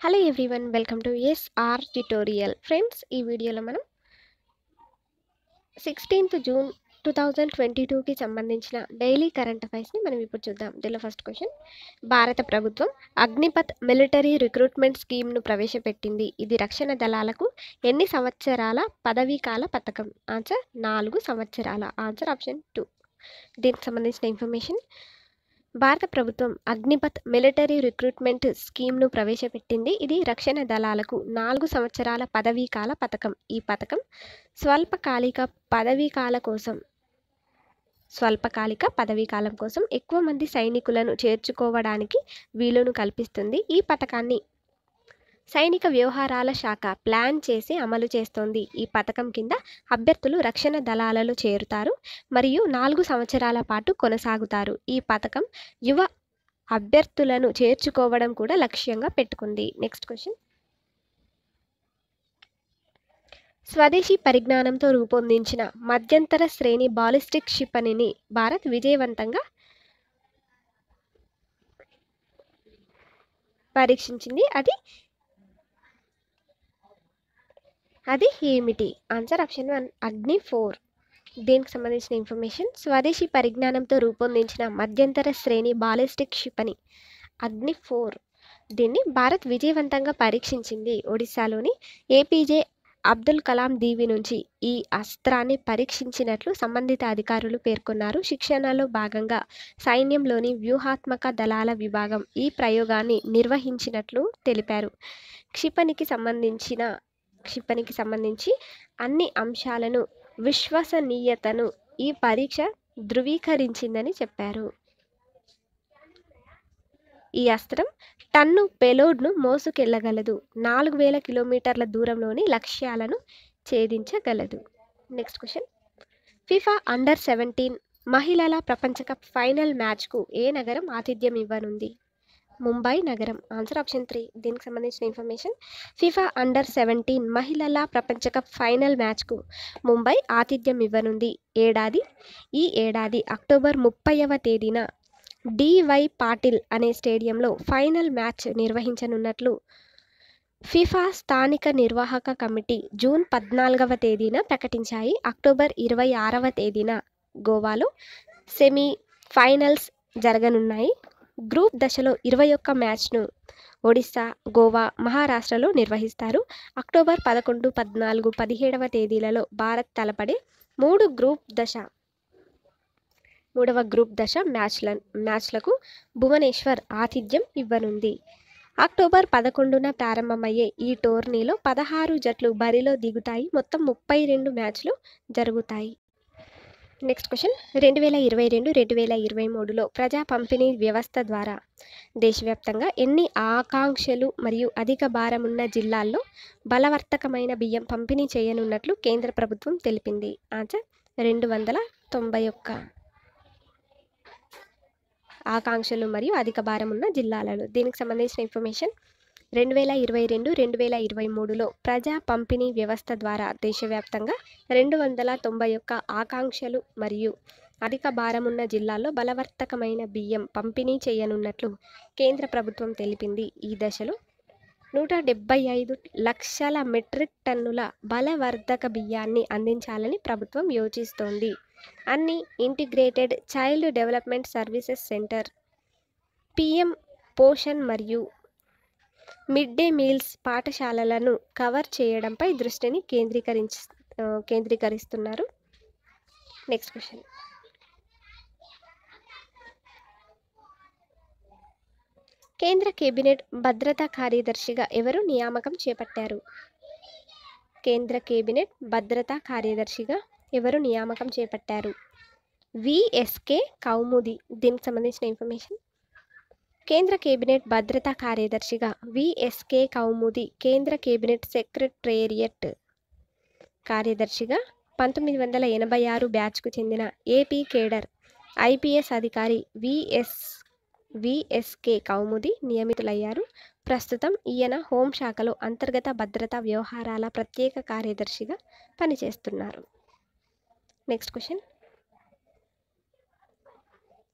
hello everyone welcome to SR tutorial friends ఈ వీడియోలో మనం sixteenth June two thousand twenty టూకి సంబంధించిన డైలీ కరెంట్ అఫైర్స్ని మనం ఇప్పుడు చూద్దాం దీనిలో ఫస్ట్ క్వశ్చన్ భారత ప్రభుత్వం అగ్నిపథ్ మిలిటరీ రిక్రూట్మెంట్ స్కీమ్ను ప్రవేశపెట్టింది ఇది రక్షణ దళాలకు ఎన్ని సంవత్సరాల పదవీకాల పథకం ఆన్సర్ నాలుగు సంవత్సరాల ఆన్సర్ ఆప్షన్ టూ దీనికి సంబంధించిన ఇన్ఫర్మేషన్ భారత ప్రభుత్వం అగ్నిపథ్ మిలిటరీ రిక్రూట్మెంట్ స్కీమ్ను ప్రవేశపెట్టింది ఇది రక్షణ దళాలకు నాలుగు సంవత్సరాల పదవీకాల పథకం ఈ పథకం స్వల్పకాలిక పదవీకాల కోసం స్వల్పకాలిక పదవీకాలం కోసం ఎక్కువ మంది సైనికులను చేర్చుకోవడానికి వీలును కల్పిస్తుంది ఈ పథకాన్ని సైనిక వ్యవహారాల శాఖ ప్లాన్ చేసి అమలు చేస్తోంది ఈ పథకం కింద అభ్యర్థులు రక్షణ దళాలలో చేరుతారు మరియు నాలుగు సంవత్సరాల పాటు కొనసాగుతారు ఈ పథకం యువ అభ్యర్థులను చేర్చుకోవడం కూడా లక్ష్యంగా పెట్టుకుంది నెక్స్ట్ క్వశ్చన్ స్వదేశీ పరిజ్ఞానంతో రూపొందించిన మధ్యంతర శ్రేణి బాలిస్టిక్ క్షిపణిని భారత్ విజయవంతంగా పరీక్షించింది అది అది ఏమిటి answer option one Agni four దీనికి సంబంధించిన ఇన్ఫర్మేషన్ స్వదేశీ పరిజ్ఞానంతో రూపొందించిన మధ్యంతర శ్రేణి బాలిస్టిక్ క్షిపణి అగ్ని ఫోర్ దీన్ని భారత్ విజయవంతంగా పరీక్షించింది ఒడిశాలోని ఏపీజే అబ్దుల్ కలాం దీవి నుంచి ఈ అస్త్రాన్ని పరీక్షించినట్లు సంబంధిత అధికారులు పేర్కొన్నారు శిక్షణలో భాగంగా సైన్యంలోని వ్యూహాత్మక దళాల విభాగం ఈ ప్రయోగాన్ని నిర్వహించినట్లు తెలిపారు క్షిపణికి సంబంధించిన క్షిపణికి సంబంధించి అన్ని అంశాలను విశ్వసనీయతను ఈ పరీక్ష ధృవీకరించిందని చెప్పారు ఈ అస్త్రం టన్ను పెలోడ్ను మోసుకెళ్లగలదు నాలుగు వేల కిలోమీటర్ల దూరంలోని లక్ష్యాలను ఛేదించగలదు next question FIFA under seventeen మహిళల ప్రపంచ కప్ ఫైనల్ మ్యాచ్కు ఏ నగరం ఆతిథ్యం ఇవ్వనుంది ముంబై నగరం ఆన్సర్ ఆప్షన్ త్రీ దీనికి సంబంధించిన ఇన్ఫర్మేషన్ ఫిఫా అండర్ సెవెంటీన్ మహిళల ప్రపంచ కప్ ఫైనల్ మ్యాచ్కు ముంబై ఆతిథ్యం ఇవ్వనుంది ఏడాది ఈ ఏడాది అక్టోబర్ ముప్పైవ తేదీన డివై పాటిల్ అనే స్టేడియంలో ఫైనల్ మ్యాచ్ నిర్వహించనున్నట్లు ఫిఫా స్థానిక నిర్వాహక కమిటీ జూన్ పద్నాలుగవ తేదీన ప్రకటించాయి అక్టోబర్ ఇరవై ఆరవ తేదీన గోవాలో సెమీ ఫైనల్స్ జరగనున్నాయి గ్రూప్ దశలో ఇరవై ఒక్క మ్యాచ్ను ఒడిశా గోవా మహారాష్ట్రలో నిర్వహిస్తారు అక్టోబర్ పదకొండు పద్నాలుగు పదిహేడవ తేదీలలో భారత్ తలపడే మూడు గ్రూప్ దశ మూడవ గ్రూప్ దశ మ్యాచ్ల మ్యాచ్లకు భువనేశ్వర్ ఆతిథ్యం ఇవ్వనుంది అక్టోబర్ పదకొండున ప్రారంభమయ్యే ఈ టోర్నీలో పదహారు జట్లు బరిలో దిగుతాయి మొత్తం ముప్పై రెండు మ్యాచ్లు జరుగుతాయి నెక్స్ట్ క్వశ్చన్ రెండు వేల ఇరవై రెండు రెండు వేల ఇరవై మూడులో ప్రజా పంపిణీ వ్యవస్థ ద్వారా దేశవ్యాప్తంగా ఎన్ని ఆకాంక్షలు మరియు అధిక భారం ఉన్న జిల్లాల్లో బలవర్తకమైన బియ్యం పంపిణీ చేయనున్నట్లు కేంద్ర ప్రభుత్వం తెలిపింది ఆన్సర్ రెండు వందల తొంభై ఒక్క ఆకాంక్షలు మరియు అధిక భారం ఉన్న జిల్లాలలో దీనికి సంబంధించిన ఇన్ఫర్మేషన్ రెండు వేల ఇరవై రెండు రెండు వేల ఇరవై మూడులో ప్రజా పంపిణీ వ్యవస్థ ద్వారా దేశవ్యాప్తంగా రెండు వందల తొంభై ఒక్క ఆకాంక్షలు మరియు అధిక భారం ఉన్న జిల్లాల్లో బలవర్తకమైన బియ్యం పంపిణీ చేయనున్నట్లు కేంద్ర ప్రభుత్వం తెలిపింది ఈ దశలో నూట డెబ్బై ఐదు లక్షల మెట్రిక్ టన్నుల బలవర్ధక బియ్యాన్ని అందించాలని ప్రభుత్వం యోచిస్తోంది అన్ని integrated child development services centre PM Poshan మరియు మిడ్ డే మీల్స్ పాఠశాలలను కవర్ చేయడంపై దృష్టిని కేంద్రీకరించి కేంద్రీకరిస్తున్నారు నెక్స్ట్ క్వశ్చన్ కేంద్ర కేబినెట్ భద్రతా కార్యదర్శిగా ఎవరు నియామకం చేపట్టారు కేంద్ర కేబినెట్ భద్రతా కార్యదర్శిగా ఎవరు నియామకం చేపట్టారు విఎస్కే కౌముది దీనికి సంబంధించిన ఇన్ఫర్మేషన్ కేంద్ర కేబినెట్ భద్రతా కార్యదర్శిగా విఎస్కే కౌముది కేంద్ర కేబినెట్ సెక్రటేరియట్ కార్యదర్శిగా పంతొమ్మిది వందల ఎనభై ఆరు బ్యాచ్కు చెందిన ఏపీ కేడర్ ఐపీఎస్ అధికారి విఎస్ విఎస్కే కౌముది నియమితులయ్యారు ప్రస్తుతం ఈయన హోంశాఖలో అంతర్గత భద్రతా వ్యవహారాల ప్రత్యేక కార్యదర్శిగా పనిచేస్తున్నారు నెక్స్ట్ క్వశ్చన్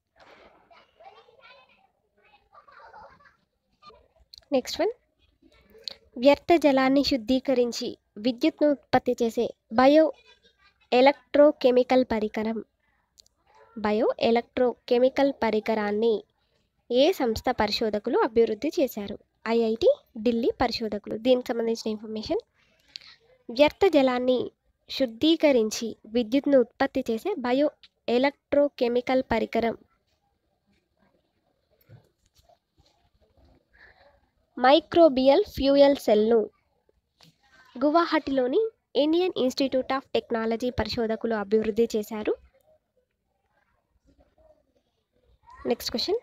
నెక్స్ట్ వన్ వ్యర్థ జలాన్ని శుద్ధీకరించి విద్యుత్ను ఉత్పత్తి చేసే బయో ఎలక్ట్రోకెమికల్ పరికరం బయో ఎలక్ట్రోకెమికల్ పరికరాన్ని ఏ సంస్థ పరిశోధకులు అభివృద్ధి చేశారు ఐఐటి ఢిల్లీ పరిశోధకులు దీనికి సంబంధించిన ఇన్ఫర్మేషన్ వ్యర్థ జలాన్ని శుద్ధీకరించి విద్యుత్ను ఉత్పత్తి చేసే బయో ఎలక్ట్రోకెమికల్ పరికరం మైక్రోబియల్ ఫ్యూయల్ సెల్ను గువాహటిలోని ఇండియన్ ఇన్స్టిట్యూట్ ఆఫ్ టెక్నాలజీ పరిశోధకులు అభివృద్ధి చేశారు నెక్స్ట్ క్వశ్చన్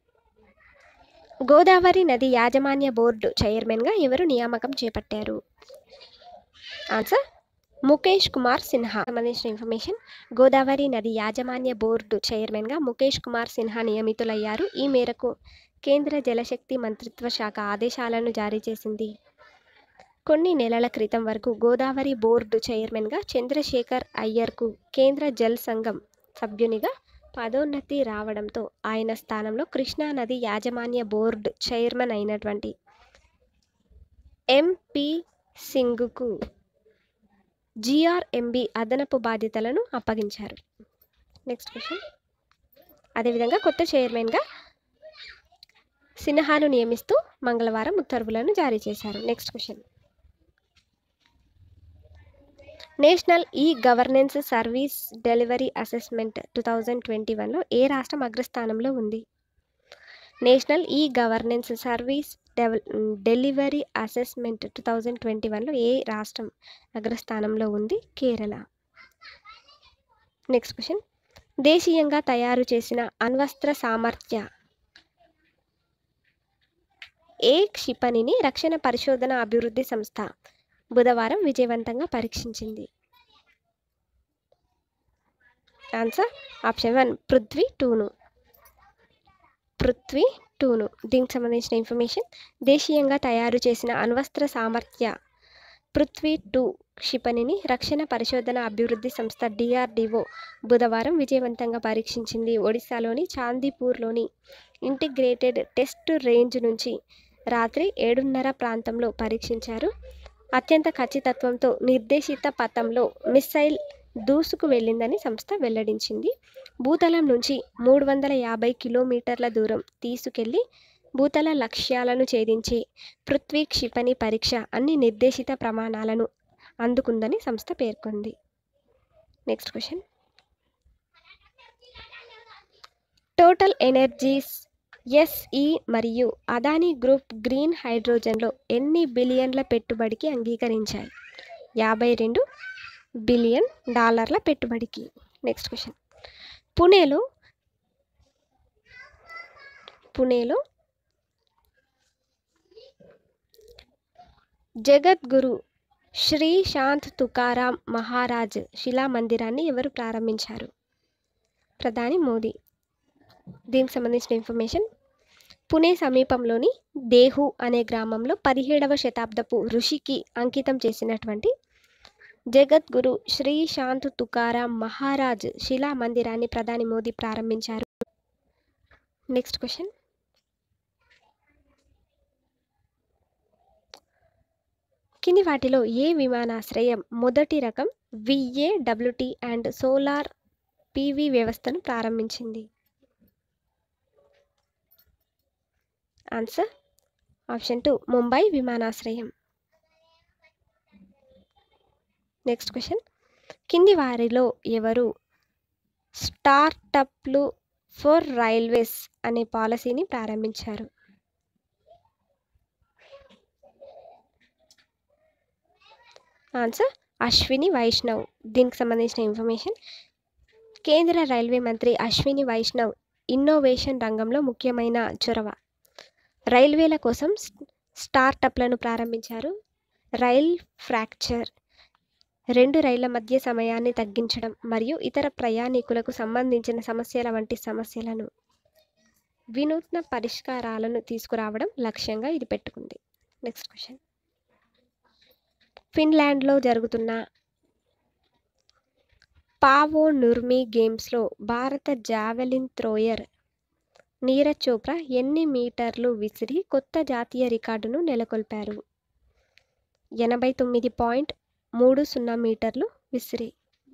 గోదావరి నది యాజమాన్య బోర్డు చైర్మన్గా ఎవరు నియామకం చేపట్టారు ఆన్సర్ ముఖేష్ కుమార్ సిన్హా సంబంధించిన ఇన్ఫర్మేషన్ గోదావరి నది యాజమాన్య బోర్డు చైర్మన్గా ముఖేష్ కుమార్ సిన్హా నియమితులయ్యారు ఈ మేరకు కేంద్ర జలశక్తి మంత్రిత్వ శాఖ ఆదేశాలను జారీ చేసింది కొన్ని నెలల క్రితం వరకు గోదావరి బోర్డు చైర్మన్గా చంద్రశేఖర్ అయ్యర్కు కేంద్ర జల్ సంఘం సభ్యునిగా పదోన్నతి రావడంతో ఆయన స్థానంలో కృష్ణానది యాజమాన్య బోర్డు చైర్మన్ అయినటువంటి ఎంపి సింగ్కు జిఆర్ఎంబి అదనపు బాధ్యతలను అప్పగించారు నెక్స్ట్ క్వశ్చన్ అదేవిధంగా కొత్త చైర్మన్గా సిన్హాను నియమిస్తూ మంగళవారం ఉత్తర్వులను జారీ చేశారు next question national e governance service delivery assessment two thousand twenty వన్లో ఏ రాష్ట్రం అగ్రస్థానంలో ఉంది నేషనల్ ఈ గవర్నెన్స్ సర్వీస్ డెవల్ delivery assessment two thousand twenty వన్లో ఏ రాష్ట్రం అగ్రస్థానంలో ఉంది కేరళ నెక్స్ట్ క్వశ్చన్ దేశీయంగా తయారు చేసిన అణ్వస్త్ర సామర్థ్య ఏ క్షిపణిని రక్షణ పరిశోధన అభివృద్ధి సంస్థ బుధవారం విజయవంతంగా పరీక్షించింది ఆన్సర్ ఆప్షన్ వన్ పృథ్వీ టూను పృథ్వీ టూను దీనికి సంబంధించిన ఇన్ఫర్మేషన్ దేశీయంగా తయారు చేసిన అణ్వస్త్ర సామర్థ్య పృథ్వీ టూ క్షిపణిని రక్షణ పరిశోధన అభివృద్ధి సంస్థ డిఆర్డిఓ బుధవారం విజయవంతంగా పరీక్షించింది ఒడిశాలోని చాందీపూర్లోని ఇంటిగ్రేటెడ్ టెస్ట్ రేంజ్ నుంచి రాత్రి ఏడున్నర ప్రాంతంలో పరీక్షించారు అత్యంత ఖచ్చితత్వంతో నిర్దేశిత పథంలో మిస్సైల్ దూసుకు వెళ్ళిందని సంస్థ వెల్లడించింది భూతలం నుంచి మూడు వందల యాభై కిలోమీటర్ల దూరం తీసుకెళ్లి భూతల లక్ష్యాలను ఛేదించే పృథ్వీ క్షిపణి పరీక్ష అన్ని నిర్దేశిత ప్రమాణాలను అందుకుందని సంస్థ పేర్కొంది next question Total Energies SE మరియు అదానీ గ్రూప్ గ్రీన్ హైడ్రోజన్లో ఎన్ని బిలియన్ల పెట్టుబడికి అంగీకరించాయి యాభై రెండు బిలియన్ డాలర్ల పెట్టుబడికి నెక్స్ట్ క్వశ్చన్ పుణేలో పుణేలో జగద్గురు శ్రీ శాంత్ తుకారాం మహారాజ్ శిలా మందిరాన్ని ఎవరు ప్రారంభించారు ప్రధాని మోదీ దీనికి సంబంధించిన ఇన్ఫర్మేషన్ పుణే సమీపంలోని దేహు అనే గ్రామంలో పదిహేడవ శతాబ్దపు ఋషికి అంకితం చేసినటువంటి జగద్గురు శ్రీ శాంత్ తుకారాం మహారాజ్ శిలా మందిరాన్ని ప్రధాని మోదీ ప్రారంభించారు నెక్స్ట్ క్వశ్చన్ కింది వాటిలో ఏ విమానాశ్రయం మొదటి రకం VA WT and solar PV వ్యవస్థను ప్రారంభించింది ఆన్సర్ ఆప్షన్ టూ ముంబై విమానాశ్రయం నెక్స్ట్ క్వశ్చన్ కింది వారిలో ఎవరు స్టార్టప్లు ఫర్ రైల్వేస్ అనే పాలసీని ప్రారంభించారు ఆన్సర్ అశ్విని వైష్ణవ్ దీనికి సంబంధించిన ఇన్ఫర్మేషన్ కేంద్ర రైల్వే మంత్రి అశ్విని వైష్ణవ్ ఇన్నోవేషన్ రంగంలో ముఖ్యమైన చొరవ రైల్వేల కోసం స్టార్టప్లను ప్రారంభించారు రైల్ ఫ్రాక్చర్ రెండు రైళ్ల మధ్య సమయాన్ని తగ్గించడం మరియు ఇతర ప్రయాణికులకు సంబంధించిన సమస్యల వంటి సమస్యలను వినూత్న పరిష్కారాలను తీసుకురావడం లక్ష్యంగా ఇది పెట్టుకుంది నెక్స్ట్ క్వశ్చన్ ఫిన్లాండ్లో జరుగుతున్న పావో నుర్మి గేమ్స్లో భారత జావెలిన్ థ్రోయర్ నీరజ్ చోప్రా ఎన్ని మీటర్లు విసిరి కొత్త జాతీయ రికార్డును నెలకొల్పారు ఎనభై తొమ్మిది పాయింట్ మూడు సున్నా మీటర్లు విసిరి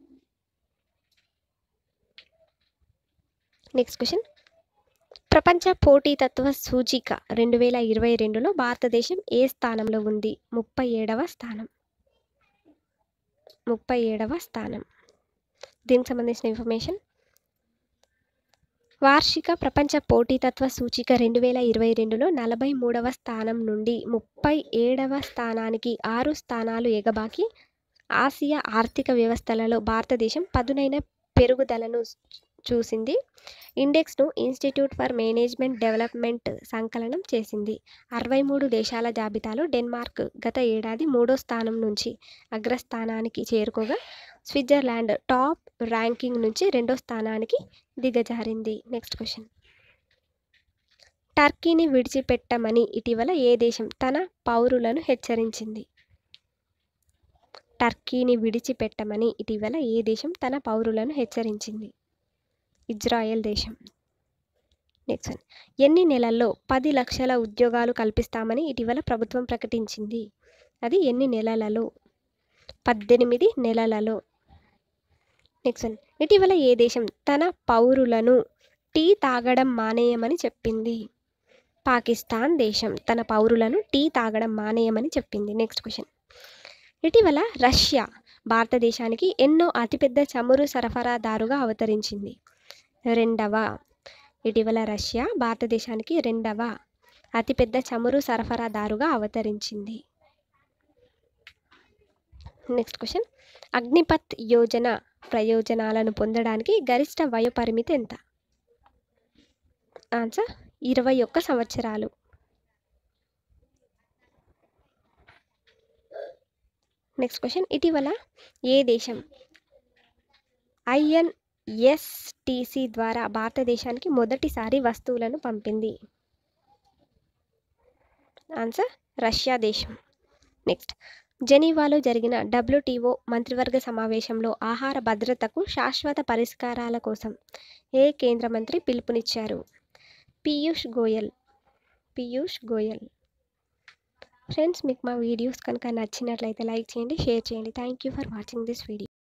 నెక్స్ట్ క్వశ్చన్ ప్రపంచ పోటీతత్వ సూచిక రెండు వేల ఇరవై రెండులో భారతదేశం ఏ స్థానంలో ఉంది ముప్పై ఏడవ స్థానం ముప్పై ఏడవ స్థానం దీనికి సంబంధించిన ఇన్ఫర్మేషన్ వార్షిక ప్రపంచ పోటీతత్వ సూచిక రెండు వేల ఇరవై రెండులో నలభై మూడవ స్థానం నుండి ముప్పై ఏడవ స్థానానికి ఆరు స్థానాలు ఎగబాకి ఆసియా ఆర్థిక వ్యవస్థలలో భారతదేశం పదునైన పెరుగుదలను చూసింది ఇండెక్స్ను ఇన్స్టిట్యూట్ ఫర్ మేనేజ్మెంట్ డెవలప్మెంట్ సంకలనం చేసింది అరవై మూడు దేశాల జాబితాలో డెన్మార్క్ గత ఏడాది మూడో స్థానం నుంచి అగ్రస్థానానికి చేరుకోగా స్విట్జర్లాండ్ టాప్ ర్యాంకింగ్ నుంచి రెండో స్థానానికి దిగజారింది నెక్స్ట్ క్వశ్చన్ టర్కీని విడిచిపెట్టమని ఇటీవల ఏ దేశం తన పౌరులను హెచ్చరించింది టర్కీని విడిచిపెట్టమని ఇటీవల ఏ దేశం తన పౌరులను హెచ్చరించింది ఇజ్రాయెల్ దేశం నెక్స్ట్ వన్ ఎన్ని నెలల్లో పది లక్షల ఉద్యోగాలు కల్పిస్తామని ఇటీవల ప్రభుత్వం ప్రకటించింది అది ఎన్ని నెలలలో పద్దెనిమిది నెలలలో నెక్స్ట్ వన్ ఇటీవల ఏ దేశం తన పౌరులను టీ తాగడం మానేయమని చెప్పింది పాకిస్తాన్ దేశం తన పౌరులను టీ తాగడం మానేయమని చెప్పింది నెక్స్ట్ క్వశ్చన్ ఇటీవల రష్యా భారతదేశానికి ఎన్నో అతిపెద్ద చమురు సరఫరాదారుగా అవతరించింది రెండవ ఇటీవల రష్యా భారతదేశానికి రెండవ అతిపెద్ద చమురు సరఫరాదారుగా అవతరించింది నెక్స్ట్ క్వశ్చన్ అగ్నిపత్ యోజన ప్రయోజనాలను పొందడానికి గరిష్ట వయోపరిమితి ఎంత ఆన్సర్ ఇరవై ఒక్క సంవత్సరాలు నెక్స్ట్ క్వశ్చన్ ఇటీవల ఏ దేశం ఐఎన్ఎస్టిసి ద్వారా భారతదేశానికి మొదటిసారి వస్తువులను పంపింది ఆన్సర్ రష్యా దేశం నెక్స్ట్ జెనీవాలో జరిగిన డబ్ల్యూటీఓ మంత్రివర్గ సమావేశంలో ఆహార భద్రతకు శాశ్వత పరిష్కారాల కోసం ఏ కేంద్ర మంత్రి పిలుపునిచ్చారు పీయూష్ గోయల్ పీయూష్ గోయల్ ఫ్రెండ్స్ మీకు మా వీడియోస్ కనుక నచ్చినట్లయితే లైక్ చేయండి షేర్ చేయండి thank you for watching this video